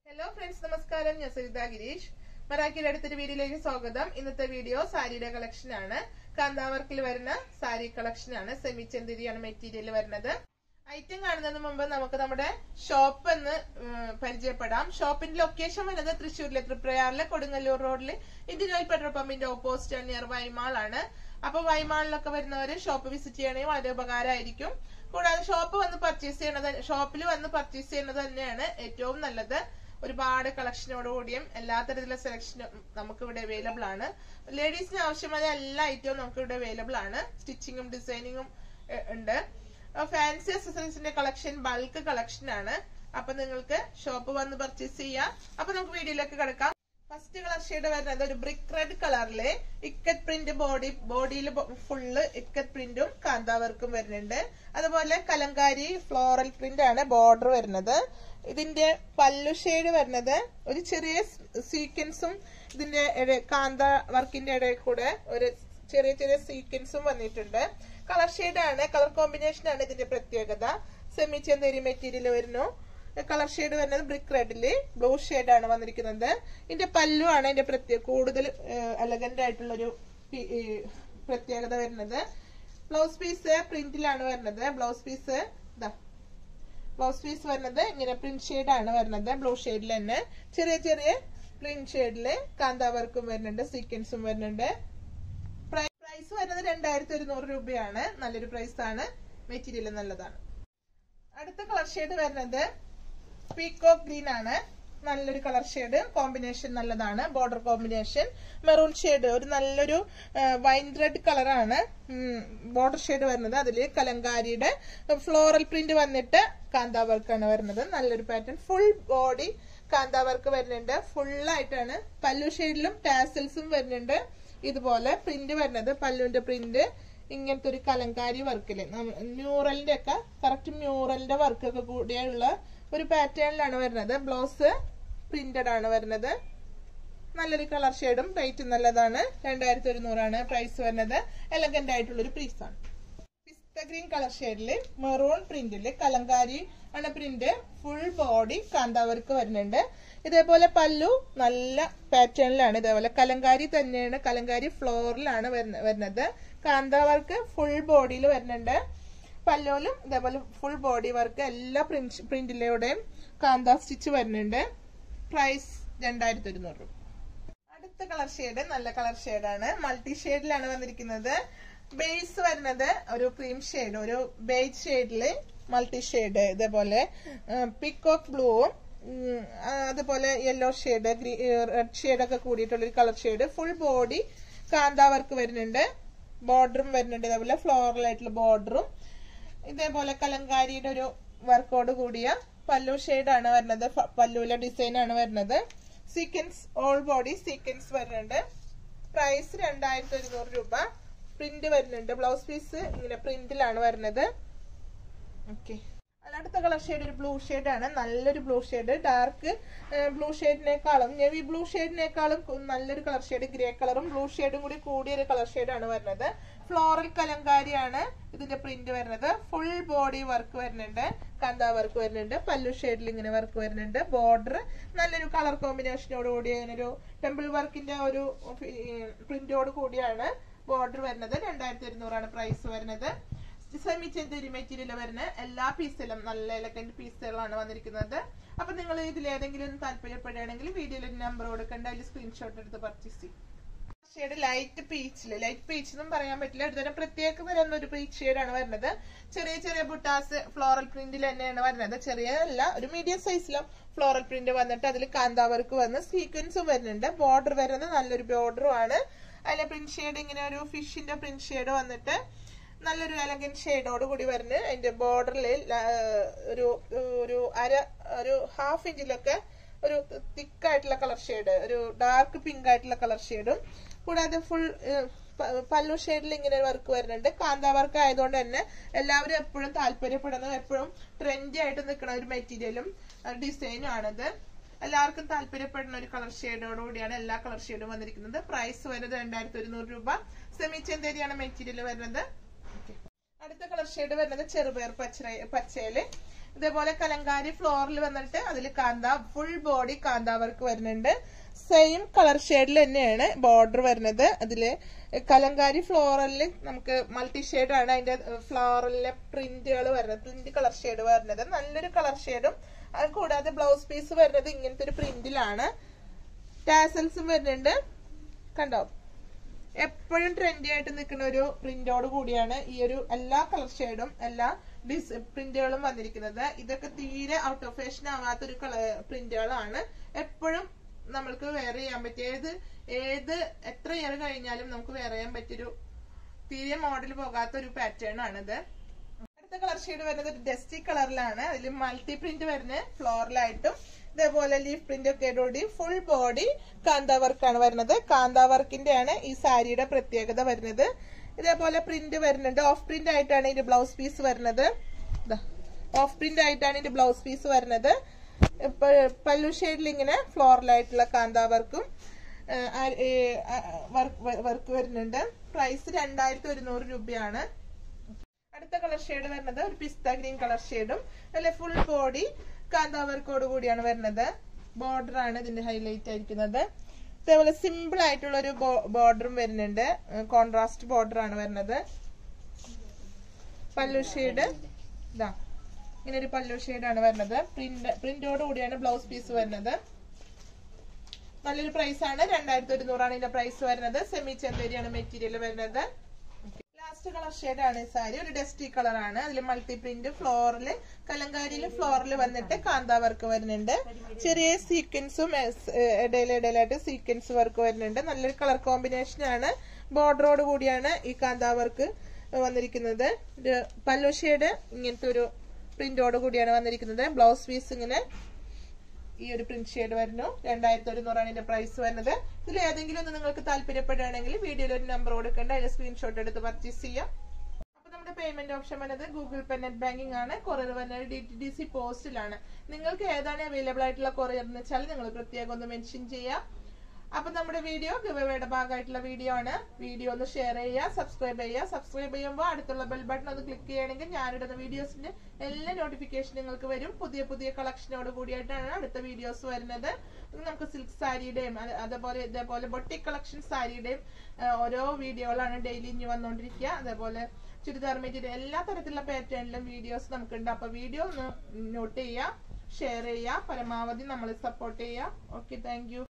hello friends നമസ്കാരം ഞാൻ സരിത ഗിരീഷ് മറാക്കിയുടെ അടുത്തൊരു വീഡിയോയിലേക്ക് സ്വാഗതം ഇന്നത്തെ വീഡിയോ സാരിയുടെ കളക്ഷൻ ആണ് കാന്താവർക്കിൽ വരുന്ന സാരി കളക്ഷൻ ആണ് സെമി ചെന്തിരിയാണ് മെറ്റീരിയൽ വരുന്നത് ഐറ്റം കാണുന്നതിന് മുമ്പ് നമുക്ക് നമ്മുടെ ഷോപ്പ് എന്ന് ഉം, പരിചയപ്പെടാം ഷോപ്പിന്റെ ലൊക്കേഷൻ വരുന്നത് തൃശ്ശൂരിലെ തൃപ്രയാറിലെ കൊടുങ്ങല്ലൂർ റോഡില് ഇന്ത്യൻ ഓയിൽ പെട്രോൾ പമ്പിന്റെ ഓപ്പോസിറ്റ് നിയർ വൈമാൾ ആണ് അപ്പൊ വൈമാളിലൊക്കെ വരുന്നവര് ഷോപ്പ് വിസിറ്റ് ചെയ്യണമെങ്കിൽ വളരെ ഉപകാരമായിരിക്കും കൂടാതെ ഷോപ്പ് വന്ന് പർച്ചേസ് ചെയ്യണത് ഷോപ്പിൽ വന്ന് പർച്ചേസ് ചെയ്യുന്നത് തന്നെയാണ് ഏറ്റവും നല്ലത് ഒരുപാട് കളക്ഷനോടുകൂടിയും എല്ലാ തരത്തിലുള്ള സെലക്ഷനും നമുക്ക് ഇവിടെ അവൈലബിൾ ആണ് ലേഡീസിന് ആവശ്യമായ എല്ലാ ഐറ്റവും നമുക്ക് ഇവിടെ അവൈലബിൾ ആണ് സ്റ്റിച്ചിങ്ങും ഡിസൈനിങ്ങും ഉണ്ട് ഫാൻസി അക്സസറീസിന്റെ കളക്ഷൻ ബൾക്ക് കളക്ഷൻ ആണ് അപ്പൊ നിങ്ങൾക്ക് ഷോപ്പ് വന്ന് പർച്ചേസ് ചെയ്യാം അപ്പൊ നമുക്ക് വീഡിയോയിലേക്ക് കിടക്കാം ഫസ്റ്റ് കളർ ഷെയ്ഡ് വരുന്നത് ഒരു ബ്രിക്ക് റെഡ് കളറില് ഇക്കറ്റ് പ്രിന്റ് ബോഡി ബോഡിയിൽ ഫുള്ള് ഇക്കറ്റ് പ്രിന്റും കാന്താവർക്കും വരുന്നുണ്ട് അതുപോലെ കലങ്കാരി ഫ്ലോറൽ പ്രിന്റ് ആണ് ബോർഡർ വരുന്നത് ഇതിന്റെ പല്ലു ഷെയ്ഡ് വരുന്നത് ഒരു ചെറിയ സീക്വൻസും ഇതിന്റെ ഇട- കാന്ത വർക്കിന്റെ ഇടയിൽ കൂടെ ഒരു ചെറിയ ചെറിയ സീക്വൻസും വന്നിട്ടുണ്ട് കളർ ഷെയ്ഡ് ആണ് കളർ കോമ്പിനേഷൻ ആണ് ഇതിന്റെ പ്രത്യേകത സെമി ചെന്തേരി മെറ്റീരിയൽ വരുന്നു കളർ ഷെയ്ഡ് വരുന്നത് ബ്രിക്ക് റെഡില് ബ്ലൂ ഷെയ്ഡ് ആണ് വന്നിരിക്കുന്നത് ഇതിന്റെ പല്ലു ആണ് ഇതിന്റെ പ്രത്യേക കൂടുതൽ എലഗന്റ് ആയിട്ടുള്ള ഒരു പ്രത്യേകത വരുന്നത് ബ്ലൗസ് പീസ് പ്രിന്റിലാണ് വരുന്നത് ബ്ലൗസ് പീസ് ഇതാ ബ്ലൗസ് പീസ് വരുന്നത് ഇങ്ങനെ പ്രിന്റ് ഷെയ്ഡ് ആണ് വരുന്നത് ബ്ലൂ ഷെയ്ഡിൽ തന്നെ ചെറിയ ചെറിയ പ്രിന്റ് ഷെയ്ഡില് കാന്താ വർക്കും വരുന്നുണ്ട് സീക്വൻസും വരുന്നുണ്ട് പ്രൈസ് വരുന്നത് രണ്ടായിരത്തി ഒരുന്നൂറ് രൂപയാണ് നല്ലൊരു പ്രൈസ് ആണ് മെറ്റീരിയൽ നല്ലതാണ് അടുത്ത കളർ ഷെയ്ഡ് വരുന്നത് പീക്കോക്ക് ഗ്രീൻ ആണ് നല്ലൊരു കളർ ഷെയ്ഡ് കോമ്പിനേഷൻ നല്ലതാണ് ബോർഡർ കോമ്പിനേഷൻ മെറൂൺ ഷെയ്ഡ് ഒരു നല്ലൊരു വൈൻ റെഡ് കളറാണ് ബോർഡർ ഷെയ്ഡ് വരുന്നത് അതിൽ കലങ്കാരിയുടെ ഫ്ലോറൽ പ്രിന്റ് വന്നിട്ട് കാന്താ വർക്കാണ് വരുന്നത് നല്ലൊരു pattern full body kantha work വരുന്നുണ്ട് ഫുൾ ആയിട്ടാണ് പല്ലു ഷെയ്ഡിലും ടാസൽസും വരുന്നുണ്ട് ഇതുപോലെ പ്രിന്റ് വരുന്നത് പല്ലുവിന്റെ പ്രിന്റ് ഇങ്ങനത്തെ ഒരു കലങ്കാരി വർക്കില് മ്യൂറലിന്റെ ഒക്കെ കറക്റ്റ് മ്യൂറലിന്റെ വർക്കൊക്കെ കൂടിയുള്ള ഒരു പാറ്റേണിലാണ് വരുന്നത് ബ്ലൗസ് പ്രിന്റഡ് ആണ് വരുന്നത് നല്ലൊരു കളർ ഷെയ്ഡും റേറ്റ് നല്ലതാണ് രണ്ടായിരത്തി ഒരുന്നൂറാണ് പ്രൈസ് വരുന്നത് എലഗന്റ് ആയിട്ടുള്ള ഒരു പീസ് ആണ് പിസ്ത ഗ്രീൻ കളർ ഷെയ്ഡില് മെറൂൺ പ്രിന്റില് കലങ്കാരി ആണ് പ്രിന്റ് ഫുൾ ബോഡി കാന്താവർക്ക് വരുന്നുണ്ട് ഇതേപോലെ പല്ലു നല്ല പാറ്റേണിലാണ് ഇതേപോലെ കലങ്കാരി തന്നെയാണ് കലങ്കാരി ഫ്ലോറിലാണ് വരുന്നത് കാന്താവർക്ക് ഫുൾ ബോഡിയിൽ വരുന്നുണ്ട് പല്ലോലും ഇതേപോലെ ഫുൾ ബോഡി വർക്ക് എല്ലാ പ്രിന്റ് പ്രിന്റിലൂടെയും കാന്ത സ്റ്റിച്ച് വരുന്നുണ്ട് പ്രൈസ് രണ്ടായിരത്തി ഒരുന്നൂറ് രൂപ അടുത്ത കളർ ഷെയ്ഡ് നല്ല കളർ ഷെയ്ഡാണ് മൾട്ടി ഷെയ്ഡിലാണ് വന്നിരിക്കുന്നത് ബേസ് വരുന്നത് ഒരു ക്രീം ഷെയ്ഡ് ഒരു ബേജ് ഷെയ്ഡില് മൾട്ടി ഷെയ്ഡ് ഇതേപോലെ പിക്കോക്ക് ബ്ലൂവും അതുപോലെ യെല്ലോ ഷെയ്ഡ് റെഡ് ഷെയ്ഡ് ഒക്കെ കൂടിയിട്ടുള്ള ഒരു colour shade full body kantha work വരുന്നുണ്ട് ബോർഡറും വരുന്നുണ്ട് ഇതേപോലെ ഫ്ലോറൽ ആയിട്ടുള്ള ബോർഡറും ഇതേപോലെ കലങ്കാരിയുടെ ഒരു വർക്കോട് കൂടിയ പല്ലു ഷെയ്ഡ് ആണ് വരുന്നത് പല്ലുവിലെ ഡിസൈൻ ആണ് വരുന്നത് സീക്വൻസ് ഓൾ ബോഡി സീക്വൻസ് വരുന്നുണ്ട് പ്രൈസ് രണ്ടായിരത്തി ഒരുന്നൂറ് രൂപ പ്രിന്റ് വരുന്നുണ്ട് ബ്ലൗസ് പീസ് ഇങ്ങനെ പ്രിന്റിലാണ് വരുന്നത് ഓക്കെ അടുത്ത കളർ ഷെയ്ഡ് ഒരു ബ്ലൂ ഷെയ്ഡ് ആണ് നല്ലൊരു ബ്ലൂ ഷെയ്ഡ് ഡാർക്ക് ബ്ലൂ ഷെയ്ഡിനേക്കാളും നെവി ബ്ലൂ ഷെയ്ഡിനേക്കാളും നല്ലൊരു കളർ ഷെയ്ഡ് ഗ്രേ കളറും ബ്ലൂ ഷെയ്ഡും കൂടി കൂടിയ ഒരു കളർ ഷെയ്ഡാണ് വരുന്നത് ഫ്ലോറൽ കലങ്കാരിയാണ് ഇതിന്റെ പ്രിന്റ് വരുന്നത് ഫുൾ ബോഡി വർക്ക് വരുന്നുണ്ട് കന്ത വർക്ക് വരുന്നുണ്ട് പല്ലു ഷെയ്ഡിൽ ഇങ്ങനെ വർക്ക് വരുന്നുണ്ട് ബോർഡർ നല്ലൊരു കളർ കോമ്പിനേഷനോട് കൂടി ഒരു ടെമ്പിൾ വർക്കിന്റെ ഒരു പ്രിന്റോട് കൂടിയാണ് ബോർഡർ വരുന്നത് രണ്ടായിരത്തി ഒരുന്നൂറാണ് പ്രൈസ് വരുന്നത് സെമി ചെന്തുരി മെറ്റീരിയൽ വരുന്ന എല്ലാ പീസിലും നല്ല എലക്കന്റ് പീസുകളാണ് വന്നിരിക്കുന്നത് അപ്പൊ നിങ്ങൾ ഇതിൽ ഏതെങ്കിലും താല്പര്യപ്പെടുകയാണെങ്കിൽ വീഡിയോയിൽ ഒരു നമ്പർ കൊടുക്കേണ്ട അതിൽ സ്ക്രീൻഷോട്ട് എടുത്ത് പർച്ചേസ് ചെയ്യും ഷെയ്ഡ് ലൈറ്റ് പീച്ചില് ലൈറ്റ് പീച്ച് എന്നും പറയാൻ പറ്റില്ല ഒരുതരം പ്രത്യേക തരം ഒരു പീച്ച് ഷെയ്ഡാണ് വരുന്നത് ചെറിയ ചെറിയ ബുട്ടാസ് ഫ്ലോറൽ പ്രിന്റിൽ തന്നെയാണ് വരുന്നത് ചെറിയ അല്ല ഒരു മീഡിയം സൈസിലും ഫ്ലോറൽ പ്രിന്റ് വന്നിട്ട് അതിൽ കാന്താവർക്ക് വന്ന് സീക്വൻസും വരുന്നുണ്ട് ബോർഡർ വരുന്നത് നല്ലൊരു ബോർഡറും ആണ് അതിലെ പ്രിന്റ് ഷെയ്ഡ് ഇങ്ങനെ ഒരു ഫിഷിന്റെ പ്രിന്റ് ഷെയ്ഡ് വന്നിട്ട് നല്ലൊരു എലഗൻ ഷെയ്ഡോട് കൂടി വരുന്നത് അതിന്റെ ബോർഡറിൽ ഒരു ഒരു അര ഒരു ഹാഫ് ഇഞ്ചിലൊക്കെ ഒരു തിക്കായിട്ടുള്ള കളർ ഷെയ്ഡ് ഒരു ഡാർക്ക് പിങ്ക് ആയിട്ടുള്ള കളർ ഷെയ്ഡും കൂടാതെ ഫുൾ പല്ലു ഷെയ്ഡിൽ ഇങ്ങനെ വർക്ക് വരുന്നുണ്ട് കാന്താ വർക്ക് ആയതുകൊണ്ട് തന്നെ എല്ലാവരും എപ്പോഴും താല്പര്യപ്പെടുന്നത് എപ്പോഴും ട്രെൻഡി ആയിട്ട് നിൽക്കുന്ന ഒരു മെറ്റീരിയലും ഡിസൈനും ആണിത് എല്ലാവർക്കും താല്പര്യപ്പെടുന്ന ഒരു കളർ ഷെയ്ഡോട് കൂടിയാണ് എല്ലാ കളർ ഷെയ്ഡും വന്നിരിക്കുന്നത് പ്രൈസ് വരുന്നത് രണ്ടായിരത്തി ഒരുന്നൂറ് രൂപ സെമി ചെന്തേരിയാണ് മെറ്റീരിയൽ വരുന്നത് അടുത്ത കളർ ഷെയ്ഡ് വരുന്നത് ചെറുപയർ പച്ച പച്ചയില് ഇതേപോലെ കലങ്കാരി ഫ്ലോറിൽ വന്നിട്ട് അതിൽ kantha full body kantha work വരുന്നുണ്ട് സെയിം കളർ ഷെയ്ഡിൽ തന്നെയാണ് ബോർഡർ വരുന്നത് അതില് കലങ്കാരി ഫ്ലോറലിൽ നമുക്ക് മൾട്ടി ഷെയ്ഡ് ആണ് അതിന്റെ ഫ്ലോറലിലെ പ്രിന്റുകൾ വരുന്നത് പ്രിന്റ് കളർ ഷെയ്ഡ് വരുന്നത് നല്ലൊരു കളർ ഷെയ്ഡും അത് കൂടാതെ ബ്ലൗസ് പീസ് വരുന്നത് ഇങ്ങനത്തെ ഒരു പ്രിന്റിലാണ് ടാസൽസും വരുന്നുണ്ട് കണ്ടോ എപ്പോഴും ട്രെൻഡി ആയിട്ട് നിൽക്കുന്ന ഒരു പ്രിന്റോട് കൂടിയാണ് ഈ ഒരു എല്ലാ കളർ ഷെയ്ഡും എല്ലാ ഡിസ് പ്രിന്റുകളും വന്നിരിക്കുന്നത് ഇതൊക്കെ തീരെ ഔട്ട് ഓഫ് ഫാഷൻ ആവാത്ത ഒരു കളർ പ്രിന്റുകളാണ് എപ്പോഴും നമ്മൾക്ക് വെയർ ചെയ്യാൻ പറ്റിയ ഏത് ഏത് എത്ര ഇയർ കഴിഞ്ഞാലും നമുക്ക് വെയർ ചെയ്യാൻ പറ്റിയൊരു തീരെ മോഡൽ പോകാത്ത ഒരു പാറ്റേൺ ആണിത് അടുത്ത കളർ ഷെയ്ഡ് വരുന്നത് ഡസ്റ്റി കളറിലാണ് അതിൽ മൾട്ടി പ്രിന്റ് വരുന്നത് ഫ്ലോറിലായിട്ടും ഇതേപോലെ ലീഫ് പ്രിന്റ് ഒക്കെ കൂടി ഫുൾ ബോഡി കാന്ത വർക്കാണ് വരുന്നത് കാന്ത വർക്കിന്റെ ആണ് ഈ സാരിയുടെ പ്രത്യേകത വരുന്നത് ഇതേപോലെ പ്രിന്റ് വരുന്നുണ്ട് ഓഫ് പ്രിന്റ് ആയിട്ടാണ് ഇതിന്റെ ബ്ലൗസ് പീസ് വരുന്നത് ഓഫ് പ്രിന്റ് ആയിട്ടാണ് ഇതിന്റെ ബ്ലൗസ് പീസ് വരുന്നത് ഇപ്പൊ പല്ലു ഷെയ്ഡിൽ ഇങ്ങനെ ഫ്ലോറലായിട്ടുള്ള കാന്ത വർക്കും വർക്ക് വരുന്നുണ്ട് പ്രൈസ് രണ്ടായിരത്തി ഒരുന്നൂറ് രൂപയാണ് അടുത്ത കളർ ഷെയ്ഡ് വരുന്നത് ഒരു പിസ്ത ഗ്രീൻ കളർ ഷെയ്ഡും അല്ലെ ഫുൾ ബോഡി കാന്താ വർക്കോട് കൂടിയാണ് വരുന്നത് ബോർഡർ ആണ് ഇതിന്റെ ഹൈലൈറ്റ് ആയിരിക്കുന്നത് ഇതേപോലെ സിമ്പിൾ ആയിട്ടുള്ള ഒരു ബോർഡറും വരുന്നുണ്ട് കോൺട്രാസ്റ്റ് ബോർഡർ ആണ് വരുന്നത് പല്ലു ഷെയ്ഡ് ഇതാ ഇങ്ങനെ ഒരു പല്ലു ഷെയ്ഡ് ആണ് വരുന്നത് പ്രിന്റ് പ്രിന്റോട് കൂടിയാണ് ബ്ലൗസ് പീസ് വരുന്നത് നല്ലൊരു പ്രൈസ് ആണ് രണ്ടായിരത്തി ഒരുന്നൂറാണ് ഇതിന്റെ പ്രൈസ് വരുന്നത് സെമി ചെന്തേരിയാണ് മെറ്റീരിയൽ വരുന്നത് ലാസ്റ്റ് കളർ ഷെയ്ഡ് ആണ് ഈ സാരി ഒരു ഡസ്റ്റി കളർ ആണ് അതിൽ മൾട്ടി പ്രിന്റ് ഫ്ലോറില് കലങ്കാരിയിൽ ഫ്ലോറിൽ വന്നിട്ട് കാന്ത വർക്ക് വരുന്നുണ്ട് ചെറിയ സീക്വൻസും ഇടയിൽ ഇടയിലായിട്ട് സീക്വൻസ് വർക്ക് വരുന്നുണ്ട് നല്ലൊരു കളർ കോമ്പിനേഷൻ ആണ് ബോർഡറോട് കൂടിയാണ് ഈ കാന്ത വർക്ക് വന്നിരിക്കുന്നത് പല്ലു ഷെയ്ഡ് ഇങ്ങനത്തെ ഒരു പ്രിന്റോട് കൂടിയാണ് വന്നിരിക്കുന്നത് ബ്ലൗസ് പീസ് ഇങ്ങനെ ഈ ഒരു പ്രിന്റ് ഷെയ്ഡ് വരുന്നു രണ്ടായിരത്തി ഒരുന്നൂറാണ് ഇതിന്റെ പ്രൈസ് വരുന്നത് ഇതിൽ ഏതെങ്കിലും ഒന്ന് നിങ്ങൾക്ക് താല്പര്യപ്പെടുകയാണെങ്കിൽ വീഡിയോയിൽ ഒരു നമ്പർ കൊടുക്കേണ്ട അതിന്റെ സ്ക്രീൻഷോട്ട് എടുത്ത് പർച്ചേസ് ചെയ്യാം അപ്പൊ നമ്മുടെ പേയ്മെന്റ് ഓപ്ഷൻ വരുന്നത് ഗൂഗിൾ പേ നെറ്റ് ബാങ്കിങ് ആണ് കൊറിയർ വരുന്നത് ഡി ടി ഡി സി പോസ്റ്റിലാണ് നിങ്ങൾക്ക് ഏതാണ് അവൈലബിൾ ആയിട്ടുള്ള കൊറിയർ എന്ന് വെച്ചാൽ നിങ്ങൾ പ്രത്യേകം ഒന്ന് മെൻഷൻ ചെയ്യാം അപ്പൊ നമ്മുടെ വീഡിയോ ഗിവയുടെ ഭാഗമായിട്ടുള്ള വീഡിയോ ആണ് വീഡിയോ ഒന്ന് ഷെയർ ചെയ്യുക സബ്സ്ക്രൈബ് ചെയ്യുക സബ്സ്ക്രൈബ് ചെയ്യുമ്പോൾ അടുത്തുള്ള ബെൽ ബട്ടൺ ഒന്ന് ക്ലിക്ക് ചെയ്യുകയാണെങ്കിൽ ഞാനിടുന്ന വീഡിയോസിന്റെ എല്ലാ നോട്ടിഫിക്കേഷൻ നിങ്ങൾക്ക് വരും പുതിയ പുതിയ കളക്ഷനോട് കൂടിയിട്ടാണ് അടുത്ത വീഡിയോസ് വരുന്നത് നമുക്ക് സിൽക്ക് സാരിയുടെയും അതേപോലെ ഇതേപോലെ ബൊട്ടിക് കളക്ഷൻ സാരിയുടെയും ഓരോ വീഡിയോകളാണ് ഡെയിലി ഇനി വന്നുകൊണ്ടിരിക്കുക അതേപോലെ ചുരിദാർ മെറ്റീരിയൽ എല്ലാ തരത്തിലുള്ള പാറ്റേണിലും വീഡിയോസ് നമുക്കുണ്ട് അപ്പൊ വീഡിയോ ഒന്ന് നോട്ട് ചെയ്യുക ഷെയർ ചെയ്യുക പരമാവധി നമ്മൾ സപ്പോർട്ട് ചെയ്യുക ഓക്കെ താങ്ക്